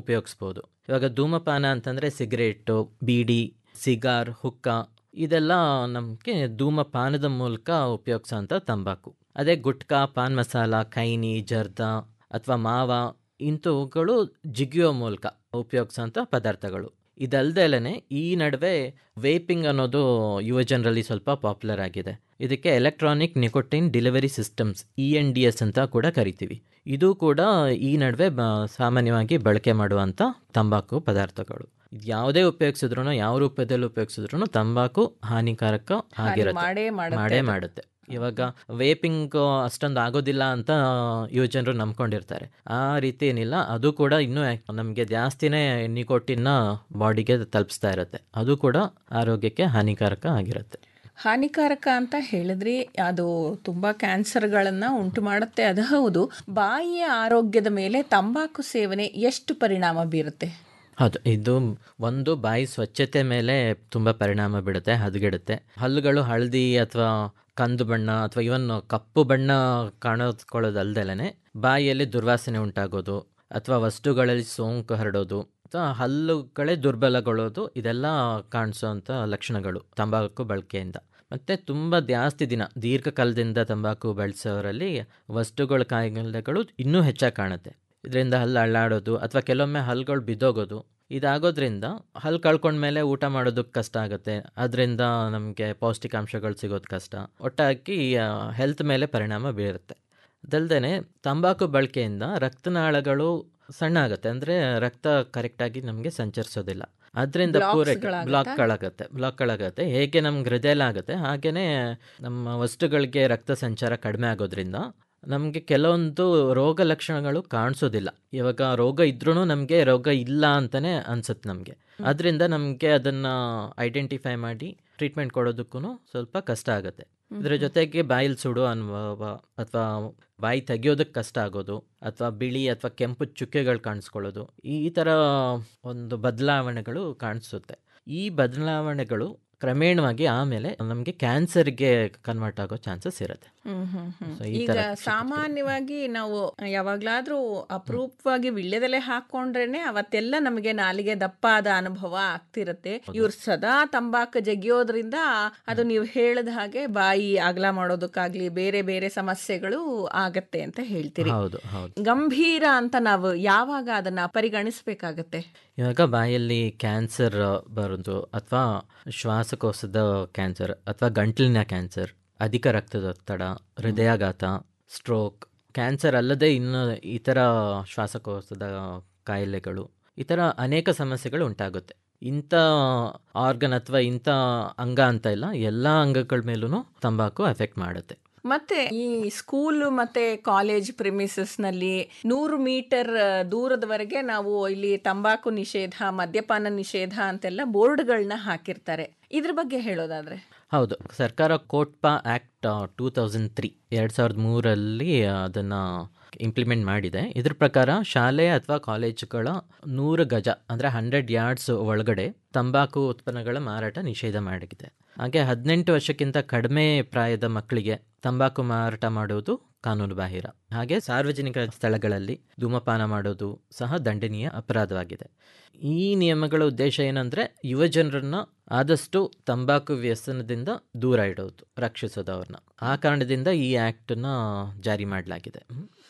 ಉಪಯೋಗಿಸ್ಬೋದು ಇವಾಗ ಧೂಮಪಾನ ಅಂತಂದರೆ ಸಿಗರೇಟು ಬೀಡಿ ಸಿಗಾರ್ ಹುಕ್ಕ ಇದೆಲ್ಲ ನಮಗೆ ಧೂಮಪಾನದ ಮೂಲಕ ಉಪಯೋಗಿಸೋಂಥ ತಂಬಾಕು ಅದೇ ಗುಟ್ಕಾ ಪಾನ್ ಮಸಾಲ ಖೈನಿ ಜರ್ದ ಅಥವಾ ಮಾವ ಇಂಥವುಗಳು ಜಿಗಿಯೋ ಮೂಲಕ ಉಪಯೋಗಿಸೋಂಥ ಪದಾರ್ಥಗಳು ಇದಲ್ದಲೇ ಈ ನಡುವೆ ವೇಪಿಂಗ್ ಅನ್ನೋದು ಯುವ ಜನರಲ್ಲಿ ಸ್ವಲ್ಪ ಪಾಪ್ಯುಲರ್ ಆಗಿದೆ ಇದಕ್ಕೆ electronic nicotine delivery systems E N D S ಅಂತ ಕೂಡ ಕರಿತೀವಿ ಇದು ಕೂಡ ಈ ನಡುವೆ ಬ ಸಾಮಾನ್ಯವಾಗಿ ಬಳಕೆ ಮಾಡುವಂಥ ತಂಬಾಕು ಪದಾರ್ಥಗಳು ಇದು ಯಾವುದೇ ಉಪಯೋಗಿಸಿದ್ರು ಯಾವ ರೂಪದಲ್ಲಿ ಉಪಯೋಗಿಸಿದ್ರು ತಂಬಾಕು ಹಾನಿಕಾರಕ ಆಗಿರುತ್ತೆ ಮಾಡೇ ಮಾಡುತ್ತೆ ಮಾಡೇ ಅದು. ಮಾಡುತ್ತೆ ಇವಾಗ ವೇಪಿಂಗ್ ಅಷ್ಟೊಂದು ಆಗೋದಿಲ್ಲ ಅಂತ ಯುವಜನರು ನಂಬ್ಕೊಂಡಿರ್ತಾರೆ ಆ ರೀತಿ ಏನಿಲ್ಲ ಅದು ಕೂಡ ಇನ್ನೂ ನಮಗೆ ಜಾಸ್ತಿನೇ ನಿಕೋಟಿನ್ನ ಬಾಡಿಗೆ ತಲುಪಿಸ್ತಾ ಇರುತ್ತೆ ಅದು ಕೂಡ ಆರೋಗ್ಯಕ್ಕೆ ಹಾನಿಕಾರಕ ಆಗಿರುತ್ತೆ ಹಾನಿಕಾರಕ ಅಂತ ಹೇಳಿದ್ರಿ ಅದು ತುಂಬಾ ಕ್ಯಾನ್ಸರ್ಗಳನ್ನ ಉಂಟು ಮಾಡುತ್ತೆ ಅದು ಹೌದು ಬಾಯಿಯ ಆರೋಗ್ಯದ ಮೇಲೆ ತಂಬಾಕು ಸೇವನೆ ಎಷ್ಟು ಪರಿಣಾಮ ಬೀರುತ್ತೆ ಹೌದು ಇದು ಒಂದು ಬಾಯಿ ಸ್ವಚ್ಛತೆ ಮೇಲೆ ತುಂಬ ಪರಿಣಾಮ ಬೀಳುತ್ತೆ ಹದಗೆಡುತ್ತೆ ಹಲ್ಲುಗಳು ಹಳದಿ ಅಥವಾ ಕಂದು ಬಣ್ಣ ಅಥವಾ ಇವನ್ ಕಪ್ಪು ಬಣ್ಣ ಕಾಣಿಸ್ಕೊಳ್ಳೋದಲ್ದಲೇ ಬಾಯಿಯಲ್ಲಿ ದುರ್ವಾಸನೆ ಉಂಟಾಗೋದು ಅಥವಾ ವಸ್ತುಗಳಲ್ಲಿ ಸೋಂಕು ಹರಡೋದು ಅಥವಾ ಹಲ್ಲುಗಳೇ ದುರ್ಬಲಗೊಳ್ಳೋದು ಇದೆಲ್ಲ ಕಾಣಿಸೋಂಥ ಲಕ್ಷಣಗಳು ತಂಬಾಕು ಬಳಕೆಯಿಂದ ಮತ್ತು ತುಂಬ ಜಾಸ್ತಿ ದಿನ ದೀರ್ಘಕಾಲದಿಂದ ತಂಬಾಕು ಬಳಸೋರಲ್ಲಿ ವಸ್ತುಗಳ ಕಾಯಿಲೆಗಳು ಇನ್ನೂ ಹೆಚ್ಚಾಗಿ ಕಾಣುತ್ತೆ ಇದರಿಂದ ಹಲ್ಲು ಅಳ್ಳಾಡೋದು ಅಥವಾ ಕೆಲವೊಮ್ಮೆ ಹಲ್ಲುಗಳು ಬಿದ್ದೋಗೋದು ಇದಾಗೋದ್ರಿಂದ ಹಲ್ಲು ಕಳ್ಕೊಂಡ್ಮೇಲೆ ಊಟ ಮಾಡೋದಕ್ಕೆ ಕಷ್ಟ ಆಗುತ್ತೆ ಅದರಿಂದ ನಮಗೆ ಪೌಷ್ಟಿಕಾಂಶಗಳು ಸಿಗೋದು ಕಷ್ಟ ಒಟ್ಟಾಗಿ ಹೆಲ್ತ್ ಮೇಲೆ ಪರಿಣಾಮ ಬೀರುತ್ತೆ ಅದಲ್ದೇ ತಂಬಾಕು ಬಳಕೆಯಿಂದ ರಕ್ತನಾಳಗಳು ಸಣ್ಣ ಆಗುತ್ತೆ ಅಂದರೆ ರಕ್ತ ಕರೆಕ್ಟಾಗಿ ನಮಗೆ ಸಂಚರಿಸೋದಿಲ್ಲ ಅದರಿಂದ ಪೂರೈಕೆ Blocksಗಳಾಗತ್ತಾ? ಬ್ಲಾಕ್ಗಳಾಗತ್ತೆ ಬ್ಲಾಕ್ಗಳಾಗತ್ತೆ ಹೇಗೆ ನಮ್ಗೆ ಹೃದಯ ಆಗುತ್ತೆ ಹಾಗೆಯೇ ನಮ್ಮ ವಸ್ತುಗಳಿಗೆ ರಕ್ತ ಸಂಚಾರ ಕಡಿಮೆ ಆಗೋದ್ರಿಂದ ನಮಗೆ ಕೆಲವೊಂದು ರೋಗ ಲಕ್ಷಣಗಳು ಕಾಣಿಸೋದಿಲ್ಲ ಇವಾಗ ರೋಗ ಇದ್ರೂ ನಮಗೆ ರೋಗ ಇಲ್ಲ ಅಂತಲೇ ಅನ್ಸುತ್ತೆ ನಮಗೆ ಅದರಿಂದ ನಮಗೆ ಅದನ್ನು ಐಡೆಂಟಿಫೈ ಮಾಡಿ ಟ್ರೀಟ್ಮೆಂಟ್ ಕೊಡೋದಕ್ಕೂ ಸ್ವಲ್ಪ ಕಷ್ಟ ಆಗುತ್ತೆ ಇದ್ರ ಜೊತೆಗೆ ಬಾಯಲ್ಲಿ ಸುಡೋ ಅನುಭವ ಅಥವಾ ಬಾಯಿ ತೆಗಿಯೋದಕ್ಕೆ ಕಷ್ಟ ಆಗೋದು ಅಥವಾ ಬಿಳಿ ಅಥವಾ ಕೆಂಪು ಚುಕ್ಕೆಗಳು ಕಾಣಿಸ್ಕೊಳ್ಳೋದು ಈ ಥರ ಒಂದು ಬದಲಾವಣೆಗಳು ಕಾಣಿಸುತ್ತೆ ಈ ಬದಲಾವಣೆಗಳು ಕ್ರಮೇಣವಾಗಿ ಆಮೇಲೆ ನಮಗೆ ಕ್ಯಾನ್ಸರ್ಗೆ ಕನ್ವರ್ಟ್ ಆಗೋ ಚಾನ್ಸಸ್ ಇರುತ್ತೆ ಹ್ಮ್, ಹ್ಮ್, ಹ್ಮ್. So, ಈ ಈಗ ತರ ಸಾಮಾನ್ಯವಾಗಿ ನಾವು ಯಾವಾಗ್ಲಾದ್ರೂ ಅಪರೂಪವಾಗಿ ವಿಳ್ಯದೆಲೆ ಹಾಕೊಂಡ್ರೇನೆ ಅವತ್ತೆಲ್ಲ ನಮಗೆ ನಾಲಿಗೆ ದಪ್ಪಾದ ಅನುಭವ ಆಗ್ತಿರತ್ತೆ ಇವ್ರು ಸದಾ ತಂಬಾಕು ಜಗಿಯೋದ್ರಿಂದ ಅದು ನೀವು ಹೇಳಿದ ಹಾಗೆ ಬಾಯಿ ಅಗಲ ಮಾಡೋದಕ್ಕಾಗ್ಲಿ ಬೇರೆ ಬೇರೆ ಸಮಸ್ಯೆಗಳು ಆಗತ್ತೆ ಅಂತ ಹೇಳ್ತೀರಿ ಹೌದು ಹೌದು ಗಂಭೀರ ಅಂತ ನಾವು ಯಾವಾಗ ಅದನ್ನ ಪರಿಗಣಿಸ್ಬೇಕಾಗತ್ತೆ ಇವಾಗ ಬಾಯಲ್ಲಿ ಕ್ಯಾನ್ಸರ್ ಬರೋದು ಅಥವಾ ಶ್ವಾಸಕೋಶದ ಕ್ಯಾನ್ಸರ್ ಅಥವಾ ಗಂಟಲಿನ ಕ್ಯಾನ್ಸರ್ ಅಧಿಕ ರಕ್ತದೊತ್ತಡ ಹೃದಯಾಘಾತ ಸ್ಟ್ರೋಕ್ ಕ್ಯಾನ್ಸರ್ ಅಲ್ಲದೆ ಇನ್ನು ಇತರ ಶ್ವಾಸಕೋಶದ ಕಾಯಿಲೆಗಳು ಈ ಥರ ಅನೇಕ ಸಮಸ್ಯೆಗಳು ಉಂಟಾಗುತ್ತೆ ಇಂಥ ಆರ್ಗನ್ ಅಥವಾ ಇಂಥ ಅಂಗ ಅಂತ ಇಲ್ಲ ಎಲ್ಲ ಅಂಗಗಳ ಮೇಲೂ ತಂಬಾಕು ಎಫೆಕ್ಟ್ ಮಾಡುತ್ತೆ ಮತ್ತೆ ಈ ಸ್ಕೂಲ್ ಮತ್ತೆ ಕಾಲೇಜ್ ಪ್ರಿಮಿಸಸ್ ನಲ್ಲಿ ನೂರು ಮೀಟರ್ ದೂರದವರೆಗೆ ನಾವು ಇಲ್ಲಿ ತಂಬಾಕು ನಿಷೇಧ ಮದ್ಯಪಾನ ನಿಷೇಧ ಅಂತೆಲ್ಲ ಬೋರ್ಡ್ಗಳನ್ನ ಹಾಕಿರ್ತಾರೆ ಇದ್ರ ಬಗ್ಗೆ ಹೇಳೋದಾದ್ರೆ ಹೌದು ಸರ್ಕಾರ COTPA act two thousand three ಎರಡು ಸಾವಿರದ ಮೂರಲ್ಲಿ ಅದನ್ನು ಇಂಪ್ಲಿಮೆಂಟ್ ಮಾಡಿದೆ ಇದ್ರ ಪ್ರಕಾರ ಶಾಲೆ ಅಥವಾ ಕಾಲೇಜುಗಳ ನೂರು ಗಜ ಅಂದರೆ ಹಂಡ್ರೆಡ್ ಯಾರ್ಡ್ಸ್ ಒಳಗಡೆ ತಂಬಾಕು ಉತ್ಪನ್ನಗಳ ಮಾರಾಟ ನಿಷೇಧ ಮಾಡಿದೆ ಹಾಗೆ ಹದಿನೆಂಟು ವರ್ಷಕ್ಕಿಂತ ಕಡಿಮೆ ಪ್ರಾಯದ ಮಕ್ಕಳಿಗೆ ತಂಬಾಕು ಮಾರಾಟ ಮಾಡುವುದು ಕಾನೂನು ಬಾಹಿರ ಹಾಗೆ ಸಾರ್ವಜನಿಕ ಸ್ಥಳಗಳಲ್ಲಿ ಧೂಮಪಾನ ಮಾಡೋದು ಸಹ ದಂಡನೀಯ ಅಪರಾಧವಾಗಿದೆ ಈ ನಿಯಮಗಳ ಉದ್ದೇಶ ಏನಂದ್ರೆ ಯುವ ಜನರನ್ನ ಆದಷ್ಟು ತಂಬಾಕು ವ್ಯಸನದಿಂದ ದೂರ ಇಡೋದು ರಕ್ಷಿಸೋದು ಅವ್ರನ್ನ ಆ ಕಾರಣದಿಂದ ಈ ಆಕ್ಟ್ನ ಜಾರಿ ಮಾಡಲಾಗಿದೆ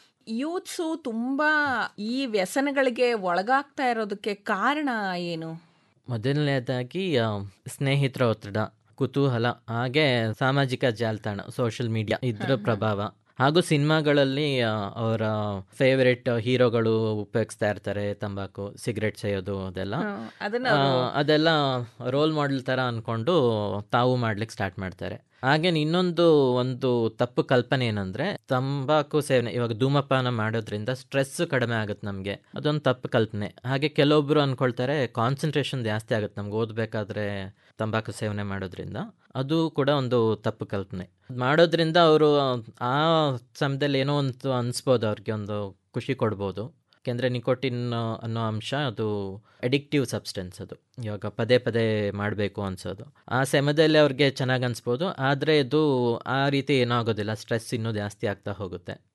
ಯೂತ್ಸು ತುಂಬಾ ಈ ವ್ಯಸನಗಳಿಗೆ ಒಳಗಾಗ್ತಾ ಇರೋದಕ್ಕೆ ಕಾರಣ ಏನು ಮೊದಲನೇದಾಗಿ ಆ, ಸ್ನೇಹಿತರ ಒತ್ತಡ ಕುತೂಹಲ ಹಾಗೆ ಸಾಮಾಜಿಕ ಜಾಲತಾಣ ಸೋಷಿಯಲ್ ಮೀಡಿಯಾ ಇದ್ರ ಪ್ರಭಾವ ಹಾಗೂ ಸಿನಿಮಾಗಳಲ್ಲಿ ಆ, ಅವರ ಫೇವರೆಟ್ ಹೀರೋಗಳು ಉಪಯೋಗಿಸ್ತಾ ಇರ್ತಾರೆ ತಂಬಾಕು ಸಿಗರೆಟ್ ಸೇಯೋದು ಅದೆಲ್ಲ ಅದನ್ನ ಆ, ಅದೆಲ್ಲ ರೋಲ್ ಮಾಡೆಲ್ ಥರ ಅಂದ್ಕೊಂಡು ತಾವು ಮಾಡ್ಲಿಕ್ಕೆ ಸ್ಟಾರ್ಟ್ ಮಾಡ್ತಾರೆ ಹಾಗೆ ಇನ್ನೊಂದು ಒಂದು ತಪ್ಪು ಕಲ್ಪನೆ ಏನಂದ್ರೆ ತಂಬಾಕು ಸೇವನೆ ಇವಾಗ ಧೂಮಪಾನ ಮಾಡೋದ್ರಿಂದ ಸ್ಟ್ರೆಸ್ ಕಡಿಮೆ ಆಗುತ್ತೆ ನಮಗೆ ಅದೊಂದು ತಪ್ಪು ಕಲ್ಪನೆ ಹಾಗೆ ಕೆಲವೊಬ್ರು ಅನ್ಕೊಳ್ತಾರೆ ಕಾನ್ಸಂಟ್ರೇಷನ್ ಜಾಸ್ತಿ ಆಗುತ್ತೆ ನಮ್ಗೆ ಓದಬೇಕಾದ್ರೆ ತಂಬಾಕು ಸೇವನೆ ಮಾಡೋದ್ರಿಂದ ಅದು ಕೂಡ ಒಂದು ತಪ್ಪು ಕಲ್ಪನೆ ಮಾಡೋದ್ರಿಂದ ಅವರು ಆ ಸಮಯದಲ್ಲಿ ಏನೋ ಒಂದು ಅನಿಸ್ಬೋದು ಅವ್ರಿಗೆ ಒಂದು ಖುಷಿ ಕೊಡ್ಬೋದು ಯಾಕೆಂದರೆ ನಿಕೋಟಿನ್ ಅನ್ನೋ ಅಂಶ ಅದು ಅಡಿಕ್ಟಿವ್ ಸಬ್ಸ್ಟೆನ್ಸ್ ಅದು ಇವಾಗ ಪದೇ ಪದೇ ಮಾಡಬೇಕು ಅನ್ಸೋದು ಆ ಸಮಯದಲ್ಲಿ ಅವ್ರಿಗೆ ಚೆನ್ನಾಗಿ ಅನಿಸ್ಬೋದು ಆದರೆ ಇದು ಆ ರೀತಿ ಏನೂ ಆಗೋದಿಲ್ಲ ಸ್ಟ್ರೆಸ್ ಇನ್ನೂ ಜಾಸ್ತಿ ಆಗ್ತಾ ಹೋಗುತ್ತೆ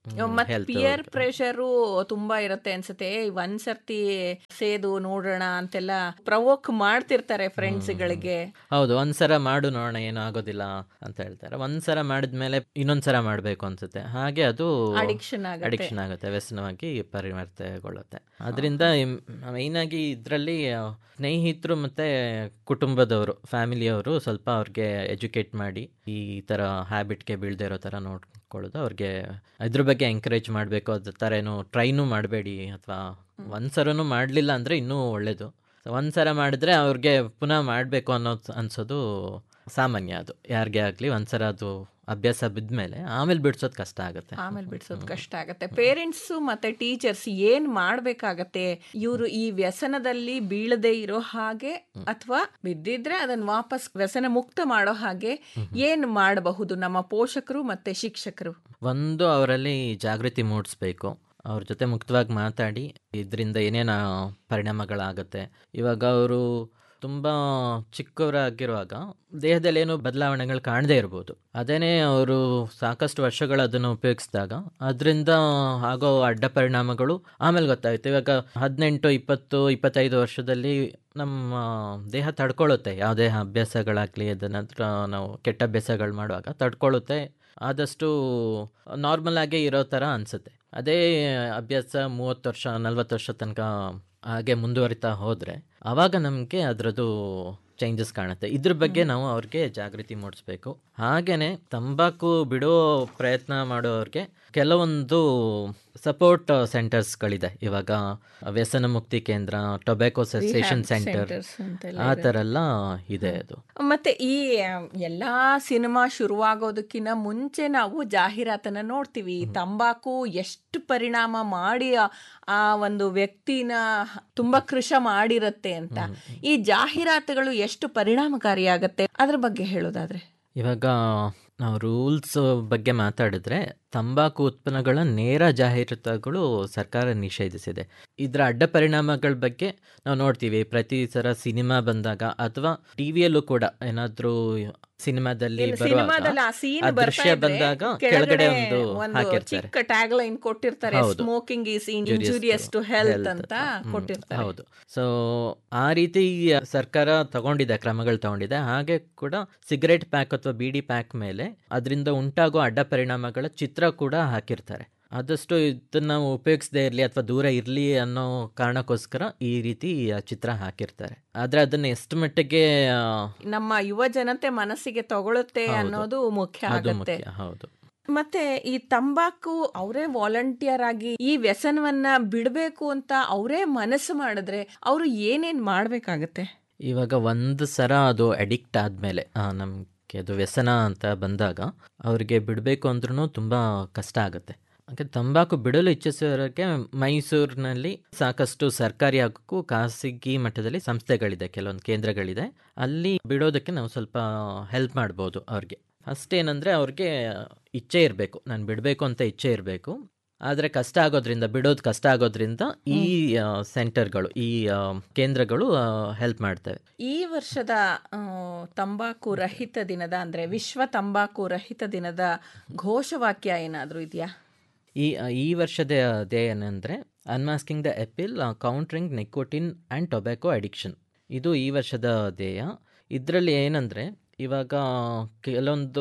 ಮತ್ತೆ health ಪಿಯರ್ ಪ್ರೆಷರು ತುಂಬಾ ಇರುತ್ತೆ ಅನ್ಸುತ್ತೆ ಏ, ಒಂದ್ ಸರ್ತಿ ಸೇದು ನೋಡೋಣ ಅಂತೆಲ್ಲ ಪ್ರವೋಕ್ ಮಾಡ್ತಿರ್ತಾರೆ ಫ್ರೆಂಡ್ಸ್ ಗಳಿಗೆ ಹೌದು ಒಂದ್ಸಲ ಮಾಡು ನೋಡೋಣ ಏನೂ ಆಗೋದಿಲ್ಲ ಅಂತ ಹೇಳ್ತಾರೆ ಒಂದ್ಸಲ ಮಾಡಿದ್ಮೇಲೆ ಇನ್ನೊಂದ್ಸಲ ಮಾಡಬೇಕು ಅನ್ಸುತ್ತೆ ಹಾಗೆ ಅದು ಅಡಿಕ್ಷನ್ ಆಗುತ್ತೆ ಅಡಿಕ್ಷನ್ ಆಗುತ್ತೆ ವ್ಯಸನವಾಗಿ ಪರಿವರ್ತನೆಗೊಳ್ಳುತ್ತೆ ಅದರಿಂದ ಮೈನ್ ಆಗಿ ಇದರಲ್ಲಿ ಸ್ನೇಹಿತರು ಮತ್ತೆ ಕುಟುಂಬದವರು ಫ್ಯಾಮಿಲಿಯವರು ಸ್ವಲ್ಪ ಅವ್ರಿಗೆ ಎಜುಕೇಟ್ ಮಾಡಿ ಈ ಥರ ಹ್ಯಾಬಿಟ್ಗೆ ಬೀಳದೆ ಇರೋ ಥರ ನೋಡ್ಕೊಳ್ಳೋದು ಅವ್ರಿಗೆ ಇದ್ರ ಬಗ್ಗೆ ಎಂಕರೇಜ್ ಮಾಡಬೇಕು ಅದ್ರ ಥರ ಏನು ಟ್ರೈನು ಮಾಡಬೇಡಿ ಅಥವಾ ಒಂದ್ಸರನು ಮಾಡಲಿಲ್ಲ ಅಂದರೆ ಇನ್ನೂ ಒಳ್ಳೆಯದು ಒಂದ್ಸಲ ಮಾಡಿದ್ರೆ ಅವ್ರಿಗೆ ಪುನಃ ಮಾಡಬೇಕು ಅನ್ನೋದು ಅನ್ಸೋದು ಸಾಮಾನ್ಯ ಅದು ಯಾರಿಗೆ ಆಗಲಿ ಒಂದ್ಸಲ ಅದು ಅಭ್ಯಾಸ ಬಿದ್ಮೇಲೆ ಆಮೇಲೆ ಬಿಡ್ಸೋದು ಕಷ್ಟ ಆಗುತ್ತೆ ಆಮೇಲೆ ಬಿಡ್ಸೋದು ಕಷ್ಟ ಆಗತ್ತೆ ಪೇರೆಂಟ್ಸ್ ಮತ್ತೆ ಟೀಚರ್ಸ್ ಏನ್ ಮಾಡ್ಬೇಕಾಗತ್ತೆ ಇವರು ಈ ವ್ಯಸನದಲ್ಲಿ ಬೀಳದೆ ಇರೋ ಹಾಗೆ ಅಥವಾ ಬಿದ್ದಿದ್ರೆ ಅದನ್ನ ವಾಪಸ್ ವ್ಯಸನ ಮುಕ್ತ ಮಾಡೋ ಹಾಗೆ ಏನ್ ಮಾಡಬಹುದು ನಮ್ಮ ಪೋಷಕರು ಮತ್ತೆ ಶಿಕ್ಷಕರು ಒಂದು ಅವರಲ್ಲಿ ಜಾಗೃತಿ ಮೂಡಿಸ್ಬೇಕು ಅವ್ರ ಜೊತೆ ಮುಕ್ತವಾಗಿ ಮಾತಾಡಿ ಇದರಿಂದ ಏನೇನು ಪರಿಣಾಮಗಳಾಗುತ್ತೆ ಇವಾಗ ಅವರು ತುಂಬ ಚಿಕ್ಕವರಾಗಿರುವಾಗ ದೇಹದಲ್ಲಿ ಏನೋ ಬದಲಾವಣೆಗಳು ಕಾಣದೇ ಇರ್ಬೋದು ಅದೇನೇ ಅವರು ಸಾಕಷ್ಟು ವರ್ಷಗಳು ಅದನ್ನು ಉಪಯೋಗಿಸಿದಾಗ ಅದರಿಂದ ಆಗೋ ಅಡ್ಡ ಪರಿಣಾಮಗಳು ಆಮೇಲೆ ಗೊತ್ತಾಗುತ್ತೆ ಇವಾಗ ಹದಿನೆಂಟು ಇಪ್ಪತ್ತು ಇಪ್ಪತ್ತೈದು ವರ್ಷದಲ್ಲಿ ನಮ್ಮ ದೇಹ ತಡ್ಕೊಳ್ಳುತ್ತೆ ಯಾವುದೇ ಅಭ್ಯಾಸಗಳಾಗಲಿ ಅದನ್ನ ನಾವು ಕೆಟ್ಟ ಅಭ್ಯಾಸಗಳು ಮಾಡುವಾಗ ತಡ್ಕೊಳ್ಳುತ್ತೆ ಆದಷ್ಟು ನಾರ್ಮಲ್ ಆಗೇ ಇರೋ ಥರ ಅನಿಸುತ್ತೆ ಅದೇ ಅಭ್ಯಾಸ ಮೂವತ್ತು ವರ್ಷ ನಲ್ವತ್ತು ವರ್ಷ ತನಕ ಹಾಗೆ ಮುಂದುವರಿತಾ ಹೋದರೆ ಆವಾಗ ನಮಗೆ ಅದರದ್ದು ಚೇಂಜಸ್ ಕಾಣುತ್ತೆ ಇದ್ರ ಬಗ್ಗೆ ನಾವು ಅವ್ರಿಗೆ ಜಾಗೃತಿ ಮೂಡಿಸ್ಬೇಕು ಹಾಗೆಯೇ ತಂಬಾಕು ಬಿಡೋ ಪ್ರಯತ್ನ ಮಾಡೋರಿಗೆ ಕೆಲವೊಂದು ಸಪೋರ್ಟ್ ಸೆಂಟರ್ಸ್ಗಳಿದೆ ಇವಾಗ ವ್ಯಸನ ಮುಕ್ತಿ ಕೇಂದ್ರ ಟೊಬ್ಯಾಕೊ ಸೆಸೇಷನ್ ಸೆಂಟರ್ centers ಅಂತೆಲ್ಲ ಆ ಥರ ಎಲ್ಲ ಇದೆ ಅದು ಮತ್ತೆ ಈ ಆ, ಎಲ್ಲಾ ಸಿನಿಮಾ ಶುರುವಾಗೋದಕ್ಕಿಂತ ಮುಂಚೆ ನಾವು ಜಾಹೀರಾತನ್ನ ನೋಡ್ತೀವಿ ತಂಬಾಕು ಎಷ್ಟು ಪರಿಣಾಮ ಮಾಡಿ ಆ- ಆ ಒಂದು ವ್ಯಕ್ತಿನ ತುಂಬಾ ಕೃಶ ಮಾಡಿರತ್ತೆ ಅಂತ ಈ ಜಾಹೀರಾತುಗಳು ಎಷ್ಟು ಪರಿಣಾಮಕಾರಿಯಾಗತ್ತೆ ಅದ್ರ ಬಗ್ಗೆ ಹೇಳೋದಾದ್ರೆ ಇವಾಗ ನಾವು ರೂಲ್ಸ್ ಬಗ್ಗೆ ಮಾತಾಡಿದ್ರೆ ತಂಬಾಕು ಉತ್ಪನ್ನಗಳ ನೇರ ಜಾಹೀರಾತುಗಳು ಸರ್ಕಾರ ನಿಷೇಧಿಸಿದೆ ಇದರ ಅಡ್ಡ ಪರಿಣಾಮಗಳ ಬಗ್ಗೆ ನಾವು ನೋಡ್ತೀವಿ ಪ್ರತಿ ಸಲ ಸಿನಿಮಾ ಬಂದಾಗ ಅಥವಾ ಟಿವಿಯಲ್ಲೂ ಕೂಡ ಏನಾದ್ರೂ ಸಿನಿಮಾದಲ್ಲಿ ಬರುವಾಗ ಸಿನಿಮಾದಲ್ಲಿ ಆ ಸೀನ್ ಆ ದೃಶ್ಯ ಬಂದಾಗ ಕೆಳಗಡೆ ಒಂದು ಹಾಕಿರ್ತಾರೆ ಚಿಕ್ಕ ಟ್ಯಾಗ್ ಲೈನ್ ಕೊಟ್ಟಿರ್ತಾರೆ ಹೌದು. Smoking is injurious to health ಅಂತ ಹ್ಮ್, ಕೊಟ್ಟಿರ್ತಾರೆ ಹೌದು ಸೊ ಆ ರೀತಿ ಸರ್ಕಾರ ತಗೊಂಡಿದೆ ಕ್ರಮಗಳು ತಗೊಂಡಿದೆ ಹಾಗೆ ಕೂಡ ಸಿಗರೆಟ್ ಪ್ಯಾಕ್ ಅಥವಾ ಬಿಡಿ ಪ್ಯಾಕ್ ಮೇಲೆ ಅದರಿಂದ ಉಂಟಾಗೋ ಅಡ್ಡ ಪರಿಣಾಮಗಳ ಚಿತ್ರ ಕೂಡ ಹಾಕಿರ್ತಾರೆ ಆದಷ್ಟು ಇದನ್ನ ಉಪಯೋಗಿಸದೇ ಇರಲಿ ಅಥವಾ ದೂರ ಇರಲಿ ಅನ್ನೋ ಕಾರಣಕ್ಕೋಸ್ಕರ ಈ ರೀತಿ ಆ ಚಿತ್ರ ಹಾಕಿರ್ತಾರೆ ಆದ್ರೆ ಅದನ್ನ ಎಷ್ಟು ಮಟ್ಟಿಗೆ ಆ, ನಮ್ಮ ಯುವ ಜನತೆ ಮನಸ್ಸಿಗೆ ತಗೊಳುತ್ತೆ ಹೌದು. ಅನ್ನೋದು ಮುಖ್ಯ ಅದು ಆಗತ್ತೆ ಮುಖ್ಯ ಹೌದು ಮತ್ತೆ ಈ ತಂಬಾಕು ಅವರೇ ವಾಲಂಟಿಯರ್ ಆಗಿ ಈ ವ್ಯಸನವನ್ನ ಬಿಡಬೇಕು ಅಂತ ಅವರೇ ಮನಸ್ಸು ಮಾಡಿದ್ರೆ ಅವರು ಏನೇನ್ ಮಾಡ್ಬೇಕಾಗತ್ತೆ ಇವಾಗ ಒಂದು ಸರ ಅದು ಅಡಿಕ್ಟ್ ಆದಮೇಲೆ ನಮಗೆ ಅದು ವ್ಯಸನ ಅಂತ ಬಂದಾಗ ಅವರಿಗೆ ಬಿಡಬೇಕು ಅಂದ್ರೂ ತುಂಬ ಕಷ್ಟ ಆಗುತ್ತೆ ಹಾಗೆ ತಂಬಾಕು ಬಿಡಲು ಇಚ್ಛಿಸೋರಿಗೆ ಮೈಸೂರಿನಲ್ಲಿ ಸಾಕಷ್ಟು ಸರ್ಕಾರಿ ಹಾಗೂ ಖಾಸಗಿ ಮಟ್ಟದಲ್ಲಿ ಸಂಸ್ಥೆಗಳಿದೆ ಕೆಲವೊಂದು ಕೇಂದ್ರಗಳಿದೆ ಅಲ್ಲಿ ಬಿಡೋದಕ್ಕೆ ನಾವು ಸ್ವಲ್ಪ ಹೆಲ್ಪ್ ಮಾಡ್ಬೋದು ಅವ್ರಿಗೆ ಫಸ್ಟ್ ಏನಂದರೆ ಅವ್ರಿಗೆ ಇಚ್ಛೆ ಇರಬೇಕು ನಾನು ಬಿಡಬೇಕು ಅಂತ ಇಚ್ಛೆ ಇರಬೇಕು ಆದರೆ ಕಷ್ಟ ಆಗೋದ್ರಿಂದ ಬಿಡೋದು ಕಷ್ಟ ಆಗೋದ್ರಿಂದ ಈ ಆ, ಸೆಂಟರ್ಗಳು ಈ ಆ, ಕೇಂದ್ರಗಳು ಹೆಲ್ಪ್ ಮಾಡ್ತವೆ ಈ ವರ್ಷದ ಆ, ತಂಬಾಕು ರಹಿತ ದಿನದ ಅಂದ್ರೆ ವಿಶ್ವ ತಂಬಾಕು ರಹಿತ ದಿನದ ಘೋಷವಾಕ್ಯ ಏನಾದ್ರೂ ಇದೆಯಾ ಈ ಈ ವರ್ಷದ ಧ್ಯೇಯ ಏನಂದರೆ unmasking the appeal countering nicotine and tobacco addiction ಇದು ಈ ವರ್ಷದ ಧ್ಯೇಯ ಇದರಲ್ಲಿ ಏನಂದರೆ ಇವಾಗ ಕೆಲವೊಂದು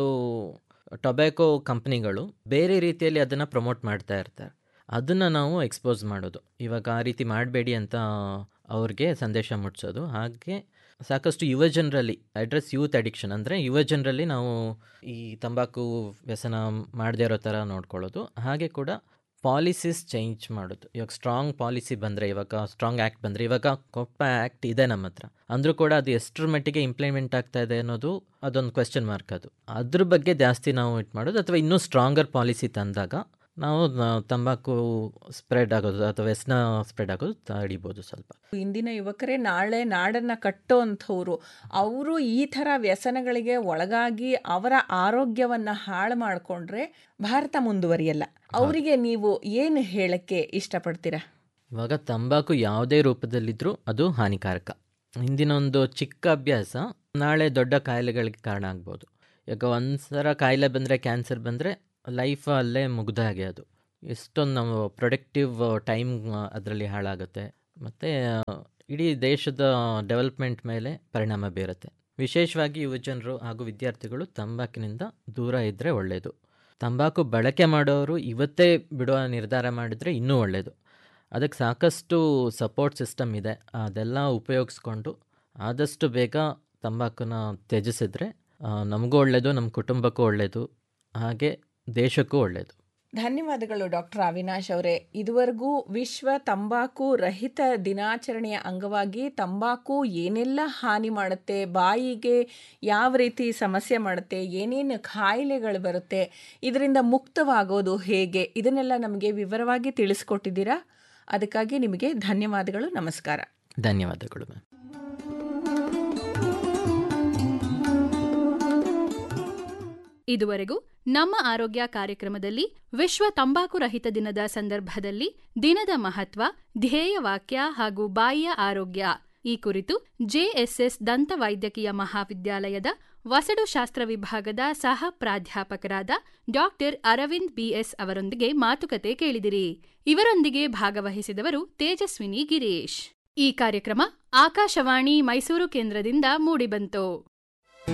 ಟೊಬ್ಯಾಕೊ ಕಂಪ್ನಿಗಳು ಬೇರೆ ರೀತಿಯಲ್ಲಿ ಅದನ್ನು ಪ್ರಮೋಟ್ ಮಾಡ್ತಾ ಇರ್ತಾರೆ ಅದನ್ನು ನಾವು ಎಕ್ಸ್ಪೋಸ್ ಮಾಡೋದು ಇವಾಗ ಆ ರೀತಿ ಮಾಡಬೇಡಿ ಅಂತ ಅವ್ರಿಗೆ ಸಂದೇಶ ಮುಟ್ಸೋದು ಹಾಗೆ ಸಾಕಷ್ಟು ಯುವ ಜನರಲ್ಲಿ ಅಡ್ರೆಸ್ ಯೂತ್ ಅಡಿಕ್ಷನ್ ಅಂದರೆ ಯುವ ಜನರಲ್ಲಿ ನಾವು ಈ ತಂಬಾಕು ವ್ಯಸನ ಮಾಡದೇ ಇರೋ ಥರ ನೋಡ್ಕೊಳ್ಳೋದು ಹಾಗೆ ಕೂಡ ಪಾಲಿಸೀಸ್ ಚೇಂಜ್ ಮಾಡೋದು ಇವಾಗ ಸ್ಟ್ರಾಂಗ್ ಪಾಲಿಸಿ ಬಂದರೆ ಇವಾಗ ಸ್ಟ್ರಾಂಗ್ ಆ್ಯಕ್ಟ್ ಬಂದರೆ ಇವಾಗ ಕೊಪ್ಪ ಆ್ಯಕ್ಟ್ ಇದೆ ನಮ್ಮ ಹತ್ರ ಅಂದರೂ ಕೂಡ ಅದು ಎಷ್ಟರ ಮಟ್ಟಿಗೆ ಇಂಪ್ಲಿಮೆಂಟ್ ಆಗ್ತಾ ಇದೆ ಅನ್ನೋದು ಅದೊಂದು ಕ್ವೆಶ್ಚನ್ ಮಾರ್ಕ್ ಅದು ಅದ್ರ ಬಗ್ಗೆ ಜಾಸ್ತಿ ನಾವು ಇಟ್ ಮಾಡೋದು ಅಥವಾ ಇನ್ನೂ ಸ್ಟ್ರಾಂಗರ್ ಪಾಲಿಸಿ ತಂದಾಗ ನಾವು ನ- ತಂಬಾಕು ಸ್ಪ್ರೆಡ್ ಆಗೋದು ಅಥವಾ ವ್ಯಸನ ಸ್ಪ್ರೆಡ್ ಆಗೋದು ತಡಿಬೋದು ಸ್ವಲ್ಪ ಇಂದಿನ ಯುವಕರೇ ನಾಳೆ ನಾಡನ್ನ ಕಟ್ಟೋ ಅಂಥವ್ರು ಅವರು ಈ ಥರ ವ್ಯಸನಗಳಿಗೆ ಒಳಗಾಗಿ ಅವರ ಆರೋಗ್ಯವನ್ನ ಹಾಳು ಮಾಡಿಕೊಂಡ್ರೆ ಭಾರತ ಮುಂದುವರಿಯಲ್ಲ ಅವರಿಗೆ ನೀವು ಏನು ಹೇಳಕ್ಕೆ ಇಷ್ಟಪಡ್ತೀರಾ ಇವಾಗ ತಂಬಾಕು ಯಾವುದೇ ರೂಪದಲ್ಲಿದ್ದರೂ ಅದು ಹಾನಿಕಾರಕ ಹಿಂದಿನ ಒಂದು ಚಿಕ್ಕ ಅಭ್ಯಾಸ ನಾಳೆ ದೊಡ್ಡ ಕಾಯಿಲೆಗಳಿಗೆ ಕಾರಣ ಆಗ್ಬೋದು ಈಗ ಒಂದ್ಸಲ ಕಾಯಿಲೆ ಬಂದರೆ ಕ್ಯಾನ್ಸರ್ ಬಂದರೆ ಲೈಫ್ ಅಲ್ಲೇ ಮುಗ್ದ ಹಾಗೆ ಅದು ಎಷ್ಟೊಂದು ನಾವು ಪ್ರೊಡಕ್ಟಿವ್ ಟೈಮ್ ಅದರಲ್ಲಿ ಹಾಳಾಗುತ್ತೆ ಮತ್ತು ಇಡೀ ದೇಶದ ಡೆವಲಪ್ಮೆಂಟ್ ಮೇಲೆ ಪರಿಣಾಮ ಬೀರುತ್ತೆ ವಿಶೇಷವಾಗಿ ಯುವಜನರು ಹಾಗೂ ವಿದ್ಯಾರ್ಥಿಗಳು ತಂಬಾಕಿನಿಂದ ದೂರ ಇದ್ದರೆ ಒಳ್ಳೆಯದು ತಂಬಾಕು ಬಳಕೆ ಮಾಡೋರು ಇವತ್ತೇ ಬಿಡುವ ನಿರ್ಧಾರ ಮಾಡಿದರೆ ಇನ್ನೂ ಒಳ್ಳೆಯದು ಅದಕ್ಕೆ ಸಾಕಷ್ಟು ಸಪೋರ್ಟ್ ಸಿಸ್ಟಮ್ ಇದೆ ಅದೆಲ್ಲ ಉಪಯೋಗಿಸ್ಕೊಂಡು ಆದಷ್ಟು ಬೇಗ ತಂಬಾಕುನ ತ್ಯಜಿಸಿದ್ರೆ ನಮಗೂ ಒಳ್ಳೆಯದು ನಮ್ಮ ಕುಟುಂಬಕ್ಕೂ ಒಳ್ಳೆಯದು ಹಾಗೆ ದೇಶಕ್ಕೂ ಒಳ್ಳೆಯದು ಧನ್ಯವಾದಗಳು ಡಾಕ್ಟರ್ ಅವಿನಾಶ್ ಅವರೇ ಇದುವರೆಗೂ ವಿಶ್ವ ತಂಬಾಕು ರಹಿತ ದಿನಾಚರಣೆಯ ಅಂಗವಾಗಿ ತಂಬಾಕು ಏನೆಲ್ಲ ಹಾನಿ ಮಾಡುತ್ತೆ ಬಾಯಿಗೆ ಯಾವ ರೀತಿ ಸಮಸ್ಯೆ ಮಾಡುತ್ತೆ ಏನೇನು ಕಾಯಿಲೆಗಳು ಬರುತ್ತೆ ಇದರಿಂದ ಮುಕ್ತವಾಗೋದು ಹೇಗೆ ಇದನ್ನೆಲ್ಲ ನಮಗೆ ವಿವರವಾಗಿ ತಿಳಿಸ್ಕೊಟ್ಟಿದ್ದೀರಾ ಅದಕ್ಕಾಗಿ ನಿಮಗೆ ಧನ್ಯವಾದಗಳು ನಮಸ್ಕಾರ ಧನ್ಯವಾದಗಳು ಮ್ಯಾಮ್ ಇದುವರೆಗೂ ನಮ್ಮ ಆರೋಗ್ಯ ಕಾರ್ಯಕ್ರಮದಲ್ಲಿ ವಿಶ್ವ ತಂಬಾಕು ರಹಿತ ದಿನದ ಸಂದರ್ಭದಲ್ಲಿ ದಿನದ ಮಹತ್ವ ಧ್ಯೇಯವಾಕ್ಯ ಹಾಗೂ ಬಾಯಿಯ ಆರೋಗ್ಯ ಈ ಕುರಿತು ಜೆಎಸ್ಎಸ್ ದಂತ ವೈದ್ಯಕೀಯ ಮಹಾವಿದ್ಯಾಲಯದ ವಸಡುಶಾಸ್ತ್ರ ವಿಭಾಗದ ಸಹ ಪ್ರಾಧ್ಯಾಪಕರಾದ ಡಾಕ್ಟರ್ ಅರವಿಂದ್ ಬಿಎಸ್ ಅವರೊಂದಿಗೆ ಮಾತುಕತೆ ಕೇಳಿದಿರಿ ಇವರೊಂದಿಗೆ ಭಾಗವಹಿಸಿದವರು ತೇಜಸ್ವಿನಿ ಗಿರೀಶ್ ಈ ಕಾರ್ಯಕ್ರಮ ಆಕಾಶವಾಣಿ ಮೈಸೂರು ಕೇಂದ್ರದಿಂದ ಮೂಡಿಬಂತು